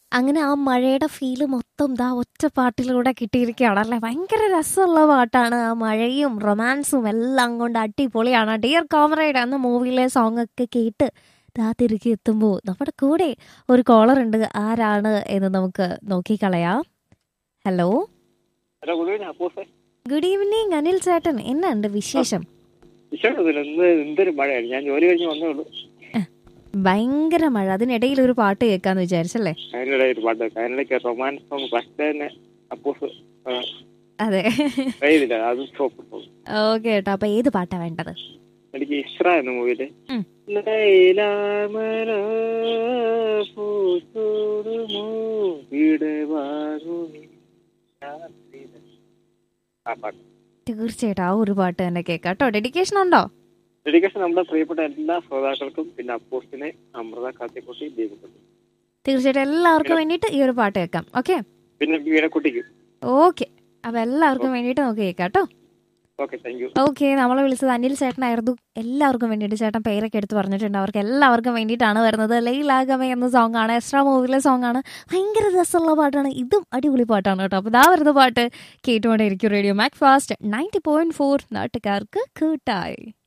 അങ്ങനെ ആ മഴയുടെ ഫീല് മൊത്തം ദാ ഒറ്റ പാട്ടിലൂടെ കിട്ടിയിരിക്കുകയാണ് അല്ലേ ഭയങ്കര രസമുള്ള പാട്ടാണ് ആ മഴയും റൊമാൻസും എല്ലാം കൊണ്ട് അടിപൊളിയാണ് ഡിയർ കോമറേഡ് എന്ന മൂവിയിലെ സോങ് ഒക്കെ കേട്ട് ദാ തിരികെ എത്തുമ്പോൾ നമ്മുടെ കൂടെ ഒരു കോളർ ഉണ്ട് ആരാണ് എന്ന് നമുക്ക് നോക്കിക്കളയാം ഹലോ ഹലോ ഗുഡ് ഈവനിങ് അപ്പൂസേ ഗുഡ് ഈവനിങ് അനിൽ ചേട്ടൻ എന്നുണ്ട് വിശേഷം വിഷയമൊന്നുമില്ല ഇന്ന് എന്തൊരു മഴയാണ് ഞാൻ ജോലി കഴിഞ്ഞ് വന്നേ ഉള്ളൂ ഭയങ്കര മഴ അതിനിടയിൽ ഒരു പാട്ട് കേൾക്കാന്ന് വിചാരിച്ചല്ലേ അതിനിടെ ഒരു പാട്ട് അതിനിടയ്ക്ക് റൊമാൻസ് സോങ് ഫസ്റ്റ് തന്നെ അപ്പൂസ് അതെ ട്രൈ ചെയ്തില്ല അത് സ്റ്റോപ്പ് ഓക്കെ കേട്ടോ അപ്പൊ ഏത് പാട്ടാ വേണ്ടത് എനിക്ക് ഇസ്ര എന്ന മൂവിയില് ഉം. ലൈലാമര പൂച്ചോടുമോ വിടവാകുമി രാത്രിയിലെ. ആ പാട്ട് തീർച്ചയായിട്ടും ആ ഒരു പാട്ട് തന്നെ കേൾക്കാം കേട്ടോ ഡെഡിക്കേഷൻ ഉണ്ടോ ഡെഡിക്കേഷൻ നമ്മുടെ പ്രിയപ്പെട്ട എല്ലാ ശ്രോതാക്കൾക്കും പിന്നെ അപ്പൂസിനെ അമൃത കാത്തിക്കുട്ടി ദീപക്കുട്ടി തീർച്ചയായിട്ടും എല്ലാവർക്കും വേണ്ടിയിട്ട് ഈ ഒരു പാട്ട് കേൾക്കാം ഓക്കെ പിന്നെ വീണക്കുട്ടിക്കും ഓക്കെ അപ്പൊ എല്ലാവർക്കും വേണ്ടിയിട്ട് നമുക്ക് കേൾക്കാം കേട്ടോ ഓക്കെ താങ്ക് യു ഓക്കെ നമ്മളെ വിളിച്ചത് അനിൽ ചേട്ടനായിരുന്നു എല്ലാവർക്കും വേണ്ടിയിട്ട് ചേട്ടൻ പേരൊക്കെ എടുത്ത് പറഞ്ഞിട്ടുണ്ട് അവർക്ക് എല്ലാവർക്കും വേണ്ടിയിട്ടാണ് വരുന്നത് ലൈലാഗമ എന്ന സോങ് ആണ് എക്സ്ട്രാ മൂവിയിലെ സോങ് ആണ് ഭയങ്കര രസമുള്ള പാട്ടാണ് ഇതും അടിപൊളി പാട്ടാണ് കേട്ടോ അപ്പോൾ ഇതാ വരുന്ന പാട്ട് കേട്ടുകൊണ്ടേയിരിക്കും radio Mac Fast ninety point four നാട്ടുകാർക്ക് കൂട്ടായി